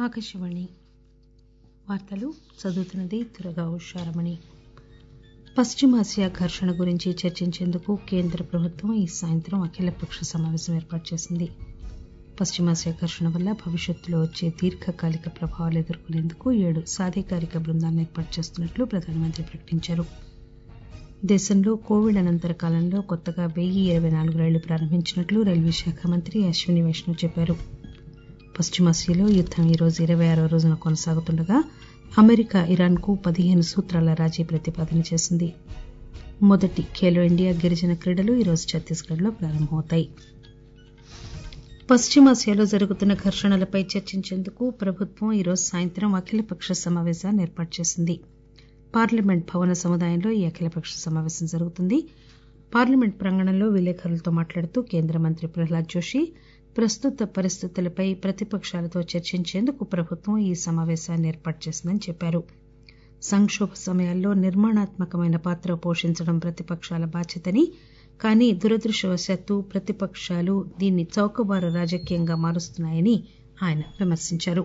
ఆకాశవాణి వార్తలు చదువుతున్నది దుర్గా ఉషారమణి పశ్చిమాసియా ఘర్షణ గురించి చర్చించేందుకు కేంద్ర ప్రభుత్వం ఈ సాయంత్రం అఖిలపక్ష సమావేశం ఏర్పాటు చేసింది పశ్చిమాసియా ఘర్షణ వల్ల భవిష్యత్తులో వచ్చే దీర్ఘకాలిక ప్రభావాలు ఎదుర్కొనేందుకు ఏడు సాధికారిక బృందాలను ఏర్పాటు చేస్తున్నట్లు ప్రధానమంత్రి ప్రకటించారు దేశంలో కోవిడ్ అనంతర కాలంలో కొత్తగా వెయ్యి ఇరవై నాలుగు రైళ్లు ప్రారంభించినట్లు రైల్వే శాఖ మంత్రి అశ్విని వైష్ణవ్ చెప్పారు పశ్చిమాసియాలో యుద్దం ఈరోజు ఇరవై ఆరో రోజున కొనసాగుతుండగా అమెరికా ఇరాన్ కు పదిహేను సూత్రాల రాజీ ప్రతిపాదన చేసింది మొదటి ఖేలో ఇండియా గిరిజన క్రీడలు ఈరోజు ఛత్తీస్గఢ్ లో ప్రారంభమవుతాయి పశ్చిమాసియాలో జరుగుతున్న ఘర్షణలపై చర్చించేందుకు ప్రభుత్వం ఈరోజు సాయంత్రం అఖిలపక్ష సమావేశాన్ని ఏర్పాటు చేసింది పార్లమెంట్ భవన సముదాయంలో ఈ అఖిలపక్ష సమావేశం జరుగుతుంది పార్లమెంట్ ప్రాంగణంలో విలేకరులతో మాట్లాడుతూ కేంద్ర మంత్రి ప్రహ్లాద్ జోషి ప్రస్తుత పరిస్థితులపై ప్రతిపకాలతో చర్చించేందుకు ప్రభుత్వం ఈ సమావేశాన్ని ఏర్పాటు చేసిందని చెప్పారు సంకోభ సమయాల్లో నిర్మాణాత్మకమైన పాత్ర పోషించడం ప్రతిపకాల బాధ్యతని కానీ దురదృష్టవశాత్తు ప్రతిపకాలు దీన్ని చౌకబారు రాజకీయంగా మారుస్తున్నాయని ఆయన విమర్శించారు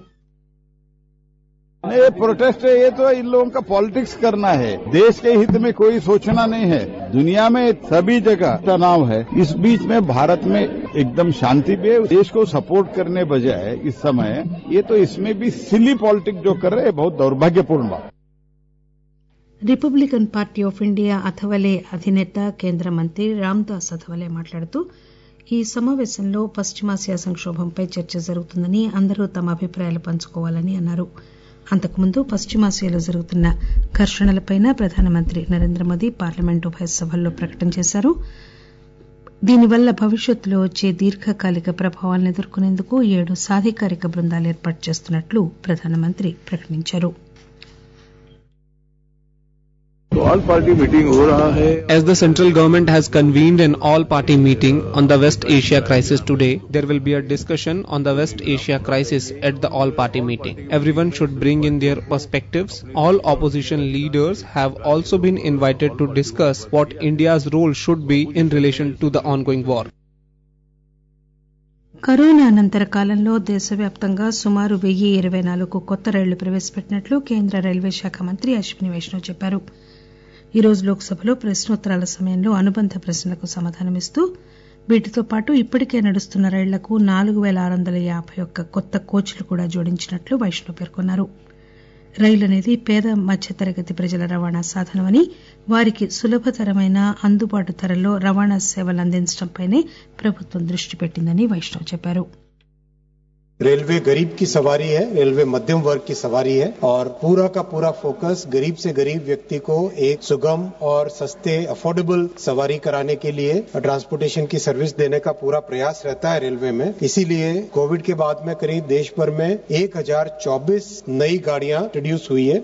ये प्रोटेस्ट है ये तो इन लोगों का पॉलिटिक्स करना है देश के हित में कोई सोचना नहीं है दुनिया में सभी जगह तनाव है इस बीच में भारत में एकदम शांति भी है देश को सपोर्ट करने बजाय इस समय ये तो इसमें भी सिली पॉलिटिक्स जो कर रहे हैं बहुत दौर्भाग्यपूर्ण बात Republican party of India Athawale అధినేత కేంద్ర మంత్రి రామ్దాస్ అథవలే మాట్లాడుతూ ఈ సమావేశంలో పశ్చిమాసియా సంకోభంపై చర్చ జరుగుతుందని అందరూ తమ అభిప్రాయాలు పంచుకోవాలని అన్నారు అంతకుముందు పశ్చిమాసియాలో జరుగుతున్న ఘర్షణలపై ప్రధానమంత్రి నరేంద్ర మోదీ పార్లమెంట్ ఉభయ సభల్లో ప్రకటన చేశారు దీనివల్ల భవిష్యత్తులో వచ్చే దీర్ఘకాలిక ప్రభావాలను ఎదుర్కొనేందుకు ఏడు సాధికారిక బృందాలు ఏర్పాటు చేస్తున్నట్లు ప్రధానమంత్రి ప్రకటించారు ऑल पार्टी मीटिंग हो रहा है As the central government has convened an all-party meeting on the West Asia crisis today, there will be a discussion on the West Asia crisis at the all-party meeting. Everyone should bring in their perspectives. All opposition leaders have also been invited to discuss what India's role should be in relation to the ongoing war. Corona అనంతర కాలంలో దేశవ్యాప్తంగా సుమారు వెయ్యి ఇరవై నాలుగు కొత్త రైళ్లు ప్రవేశపెట్టినట్లు కేంద్ర రైల్వే శాఖ మంత్రి అశ్విని వైష్ణవ్ చెప్పారు ఈ రోజు లోక్సభలో ప్రశ్నోత్తరాల సమయంలో అనుబంధ ప్రశ్నలకు సమాధానమిస్తూ వీటితో పాటు ఇప్పటికే నడుస్తున్న రైళ్లకు నాలుగు పేల ఆరు వందల యాబై ఒక్క కొత్త కోచ్లు కూడా జోడించినట్లు వైష్ణవ్ పేర్కొన్నారు రైలు అనేది పేద మధ్యతరగతి ప్రజల రవాణా సాధనమని వారికి సులభతరమైన అందుబాటు ధరల్లో రవాణా సేవలు అందించడంపైనే ప్రభుత్వం దృష్టి పెట్టిందని వైష్ణవ్ చెప్పారు रेलवे गरीब की सवारी है रेलवे मध्यम वर्ग की सवारी है और पूरा का पूरा फोकस गरीब से गरीब व्यक्ति को एक सुगम और सस्ते अफोर्डेबल सवारी कराने के लिए ट्रांसपोर्टेशन की सर्विस देने का पूरा प्रयास रहता है रेलवे में इसीलिए कोविड के बाद में करीब देश भर में 1024 नई गाड़ियां इंट्रोड्यूस हुई है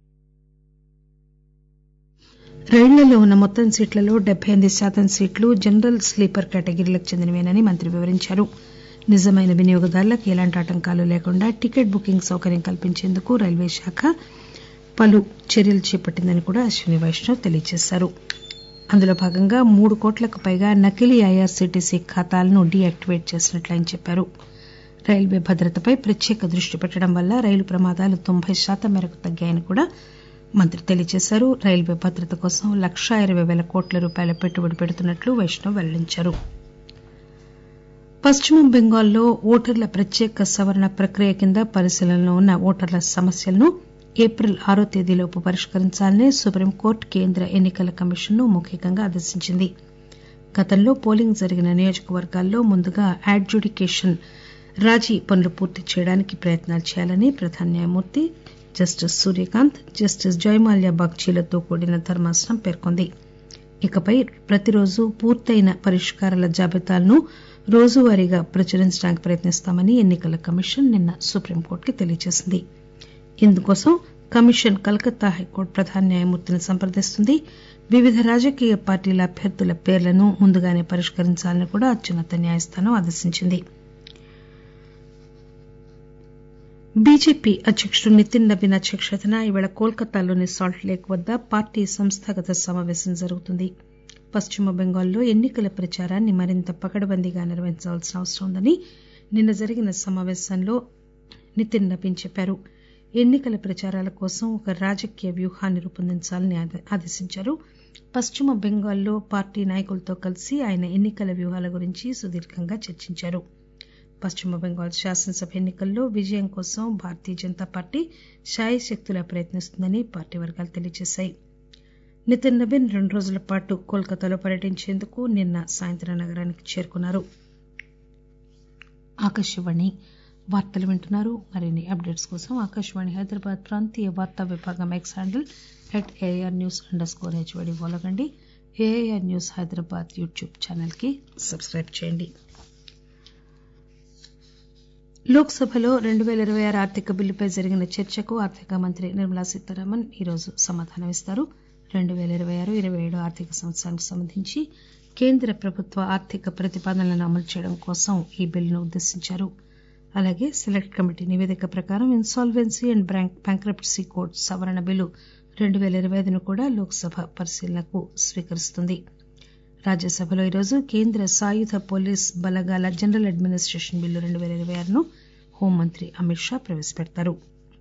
రైళ్లలో ఉన్న మొత్తం సీట్లలో డెబ్బై ఎనిమిది శాతం సీట్లు జనరల్ స్లీపర్ కేటగిరీలకు చెందినవేనని మంత్రి వివరించారు నిజమైన వినియోగదారులకు ఎలాంటి ఆటంకాలు లేకుండా టికెట్ బుకింగ్ సౌకర్యం కల్పించేందుకు రైల్వే శాఖ పలు చర్యలు చేపట్టిందని కూడా అశ్విని వైష్ణవ్ తెలియజేశారు అందులో భాగంగా మూడు కోట్లకు పైగా నకిలీ ఐఆర్సీటీసీ ఖాతాలను డీయాక్టివేట్ చేసినట్లు ఆయన చెప్పారు రైల్వే భద్రతపై ప్రత్యేక దృష్టి పెట్టడం వల్ల రైలు ప్రమాదాలు తొంభై శాతం మేరకు తగ్గాయని కూడా మంత్రి తెలియజేశారు రైల్వే భద్రత కోసం లక్షా ఇరవై పేల కోట్ల రూపాయల పెట్టుబడి పెడుతున్నట్లు వైష్ణవ్ వెల్లడించారు పశ్చిమ బెంగాల్లో ఓటర్ల ప్రత్యేక సవరణ ప్రక్రియ కింద పరిశీలనలో ఉన్న ఓటర్ల సమస్యలను ఏప్రిల్ ఆరో తేదీలోపు పరిష్కరించాలని సుప్రీంకోర్టు కేంద్ర ఎన్నికల కమిషన్ ను మౌఖికంగా ఆదేశించింది గతంలో పోలింగ్ జరిగిన నియోజకవర్గాల్లో ముందుగా అడ్జుడికేషన్ రాజీ పనులు పూర్తి చేయడానికి ప్రయత్నాలు చేయాలని ప్రధాన న్యాయమూర్తి జస్టిస్ సూర్యకాంత్ జస్టిస్ జయమాల్యా బాగ్చీలతో కూడిన ధర్మాసనం పేర్కొంది ఇకపై ప్రతిరోజు పూర్తయిన పరిష్కారాల జాబితాలను రోజువారీగా ప్రచురించడానికి ప్రయత్నిస్తామని ఎన్నికల కమిషన్ నిన్న సుప్రీంకోర్టుకి తెలియజేసింది ఇందుకోసం కమిషన్ కలకత్తా హైకోర్టు ప్రధాన న్యాయమూర్తిని సంప్రదిస్తుంది వివిధ రాజకీయ పార్టీల అభ్యర్థుల పేర్లను ముందుగానే పరిష్కరించాలని కూడా అత్యున్నత న్యాయస్థానం ఆదేశించింది బీజేపీ అధ్యకుడు నితిన్ నవీన్ అధ్యక్షతన ఈవేళ కోల్కతాలోని సాల్ట్ లేక్ వద్ద పార్టీ సంస్థాగత సమావేశం జరుగుతుంది పశ్చిమ బెంగాల్లో ఎన్నికల ప్రచారాన్ని మరింత పకడ్బందీగా నిర్వహించాల్సిన అవసరం ఉందని నిన్న జరిగిన సమావేశంలో నితిన్ నబీన్ చెప్పారు ఎన్నికల ప్రచారాల కోసం ఒక రాజకీయ వ్యూహాన్ని రూపొందించాలని ఆదేశించారు పశ్చిమ బెంగాల్లో పార్టీ నాయకులతో కలిసి ఆయన ఎన్నికల వ్యూహాల గురించి సుదీర్ఘంగా చర్చించారు పశ్చిమ బెంగాల్ శాసనసభ ఎన్నికల్లో విజయం కోసం భారతీయ జనతా పార్టీ శాయశక్తులా ప్రయత్నిస్తుందని పార్టీ వర్గాలు తెలియజేశాయి నితిన్ నబీన్ రెండు రోజుల పాటు కోల్కతాలో పర్యటించేందుకు నిన్న సాయంత్రం నగరానికి చేరుకున్నారు ఆకాశవాణి వార్తలు వింటున్నారు మరిన్ని అప్డేట్స్ కోసం ఆకాశవాణి హైదరాబాద్ ప్రాంతీయ వార్తా విభాగం X handle at AIR news under score HYD follow కండి AIR news Hyderabad YouTube channel కి సబ్స్క్రైబ్ చేయండి లోక్ సభలో రెండు పేల ఇరవై ఆరు ఆర్థిక బిల్లుపై జరిగిన చర్చకు ఆర్థిక మంత్రి నిర్మలా సీతారామన్ ఈరోజు సమాధానమిస్తారు రెండు పేల ఇరవై ఆరు ఇరవై ఏడు ఆర్థిక సంవత్సరానికి సంబంధించి కేంద్ర ప్రభుత్వ ఆర్థిక ప్రతిపాదనలను అమలు చేయడం కోసం ఈ బిల్లును ఉద్దేశించారు అలాగే సెలెక్ట్ కమిటీ నివేదిక ప్రకారం ఇన్సాల్వెన్సీ అండ్ బ్యాంక్రప్టసీ కోడ్ సవరణ బిల్లు రెండు పేల ఇరవై ఐదును కూడా లోక్ సభ పరిశీలనకు స్వీకరిస్తుంది రాజ్యసభలో ఈరోజు కేంద్ర సాయుధ పోలీస్ బలగాల జనరల్ అడ్మినిస్టేషన్ బిల్లు రెండు పేల ఇరవై ఆరును హోంమంత్రి అమిత్ షా ప్రవేశపెడతారు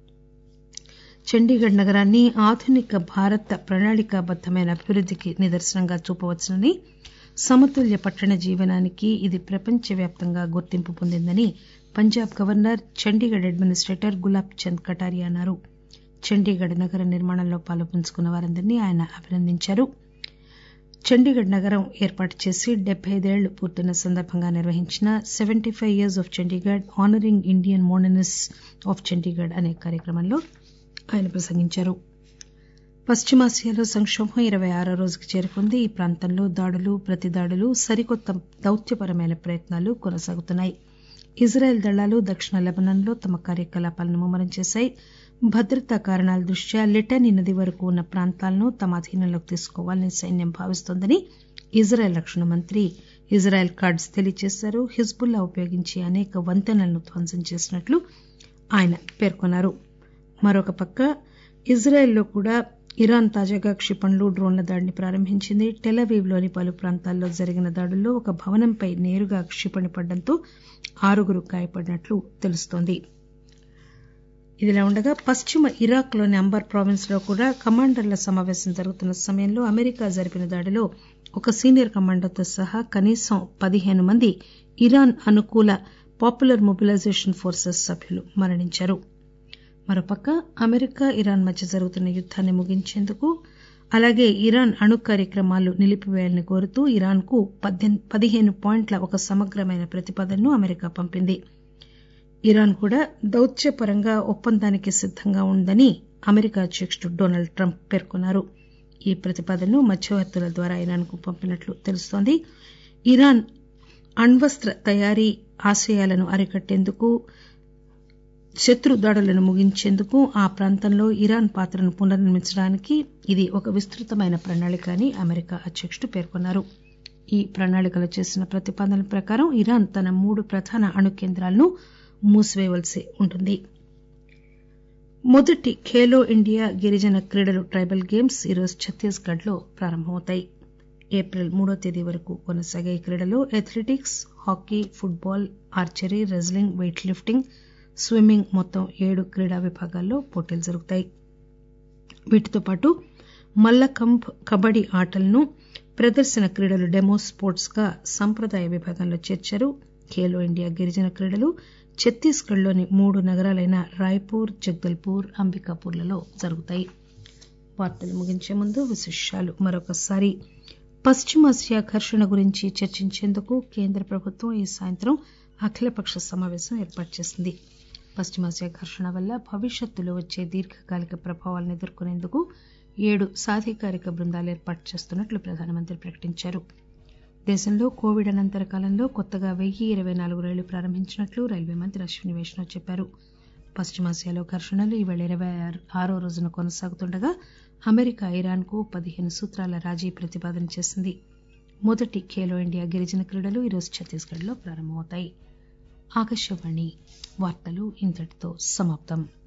చండీగఢ్ నగరాన్ని ఆధునిక భారత ప్రణాళికాబద్దమైన అభివృద్దికి నిదర్శనంగా చూపవచ్చునని సమతుల్య పట్టణ జీవనానికి ఇది ప్రపంచవ్యాప్తంగా గుర్తింపు పొందిందని పంజాబ్ గవర్నర్ చండీగఢ్ అడ్మినిస్టేటర్ గులాబ్ చంద్ కటారియా అన్నారు చండీగఢ్ నగర నిర్మాణంలో పాలుపంచుకున్న వారందరినీ ఆయన అభినందించారు చండీగఢ్ నగరం ఏర్పాటు చేసి డెబ్బై ఐదేళ్లు పూర్తయిన సందర్భంగా నిర్వహించిన seventy five years of Chandigarh honouring Indian modernism of Chandigarh అనే కార్యక్రమంలో ఆయన ప్రసంగించారు పశ్చిమాసియాలో సంక్షోభం ఇరవై ఆరో రోజుకు చేరుకుంది ఈ ప్రాంతంలో దాడులు ప్రతిదాడులు సరికొత్త దౌత్యపరమైన ప్రయత్నాలు కొనసాగుతున్నాయి ఇజ్రాయెల్ దళాలు దక్షిణ లెబనాన్లో తమ కార్యకలాపాలను ముమ్మరం చేశాయి భద్రతా కారణాల దృష్ట్యా లిటనీ నది వరకు ఉన్న ప్రాంతాలను తమ అధీనంలోకి తీసుకోవాలని సైన్యం భావిస్తోందని ఇజ్రాయెల్ రక్షణ మంత్రి ఇజ్రాయెల్ కార్డ్స్ తెలియజేశారు హిజ్బుల్లా ఉపయోగించి అనేక వంతెనలను ధ్వంసం చేసినట్లు ఆయన పేర్కొన్నారు మరొక పక్క ఇజ్రాయెల్లో కూడా ఇరాన్ తాజాగా క్షిపణులు డ్రోన్ల దాడిని ప్రారంభించింది టెలవీవ్లోని పలు ప్రాంతాల్లో జరిగిన దాడుల్లో ఒక భవనంపై నేరుగా క్షిపణి పడడంతో ఆరుగురు గాయపడినట్లు తెలుస్తోంది ఇదిలా ఉండగా పశ్చిమ ఇరాక్లోని అంబర్ ప్రావిన్స్ లో కూడా కమాండర్ల సమావేశం జరుగుతున్న సమయంలో అమెరికా జరిపిన దాడిలో ఒక సీనియర్ కమాండర్తో సహా కనీసం పదిహేను మంది ఇరాన్ అనుకూల పాపులర్ మొబిలైజేషన్ ఫోర్సెస్ సభ్యులు మరణించారు మరోపక్క అమెరికా ఇరాన్ మధ్య జరుగుతున్న యుద్దాన్ని ముగించేందుకు అలాగే ఇరాన్ అణు కార్యక్రమాలు నిలిపివేయాలని కోరుతూ ఇరాన్ కు పదిహేను పాయింట్ల ఒక సమగ్రమైన ప్రతిపాదనను అమెరికా పంపింది ఇరాన్ కూడా దౌత్యపరంగా ఒప్పందానికి సిద్దంగా ఉందని అమెరికా అధ్యకుడు డొనాల్డ్ ట్రంప్ పేర్కొన్నారు ఈ ప్రతిపాదనను మధ్యవర్తుల ద్వారా ఇరాన్ కు పంపినట్లు తెలుస్తోంది ఇరాన్ అణ్వస్త్ర తయారీ ఆశయాలను అరికట్టేందుకు శత్రు దాడులను ముగించేందుకు ఆ ప్రాంతంలో ఇరాన్ పాత్రను పునర్నిర్మించడానికి ఇది ఒక విస్తృతమైన ప్రణాళిక అని అమెరికా అధ్యకుడు పేర్కొన్నారు ఈ ప్రణాళికలో చేసిన ప్రతిపాదనల ప్రకారం ఇరాన్ తన మూడు ప్రధాన అణు కేంద్రాలను మూసివేయవలసి ఉంటుంది మొదటి ఖేలో ఇండియా గిరిజన క్రీడలు ట్రైబల్ గేమ్స్ ఈరోజు ఛత్తీస్గఢ్ లో ప్రారంభమవుతాయి ఏప్రిల్ మూడో తేదీ వరకు కొనసాగే ఈ క్రీడలో athletics hockey football archery wrestling weight lifting swimming మొత్తం ఏడు క్రీడా విభాగాల్లో పోటీలు జరుగుతాయి వీటితో పాటు మల్లఖంబ్ కబడ్డీ ఆటలను ప్రదర్శన క్రీడలు డెమో స్పోర్ట్స్ గా సంప్రదాయ విభాగంలో చేర్చారు ఖేలో ఇండియా గిరిజన క్రీడలు ఛత్తీస్గఢ్ లోని మూడు నగరాలైన రాయ్పూర్ జగదల్పూర్ అంబికాపూర్లలో జరుగుతాయి వార్తలు ముగించే ముందు విశేషాలు మరొకసారి పశ్చిమాసియా ఘర్షణ గురించి చర్చించేందుకు కేంద్ర ప్రభుత్వం ఈ సాయంత్రం అఖిలపక్ష సమావేశం ఏర్పాటు చేసింది పశ్చిమాసియా ఘర్షణ వల్ల భవిష్యత్తులో వచ్చే దీర్ఘకాలిక ప్రభావాలను ఎదుర్కొనేందుకు ఏడు సాధికారిక బృందాలు ఏర్పాటు చేస్తున్నట్లు ప్రధానమంత్రి ప్రకటించారు దేశంలో కోవిడ్ అనంతర కాలంలో కొత్తగా వెయ్యి ఇరవై నాలుగు రైళ్లు ప్రారంభించినట్లు రైల్వే మంత్రి అశ్విని వైష్ణవ్ చెప్పారు పశ్చిమాసియాలో ఘర్షణలు ఈవేళ ఇరవై ఆరో రోజున కొనసాగుతుండగా అమెరికా ఇరాన్ కు పదిహేను సూత్రాల రాజీ ప్రతిపాదన చేసింది మొదటి ఖేలో ఇండియా గిరిజన క్రీడలు ఈరోజు ఛత్తీస్గఢ్ లో ప్రారంభమవుతాయి ఆకాశవాణి వార్తలు ఇంతటితో సమాప్తం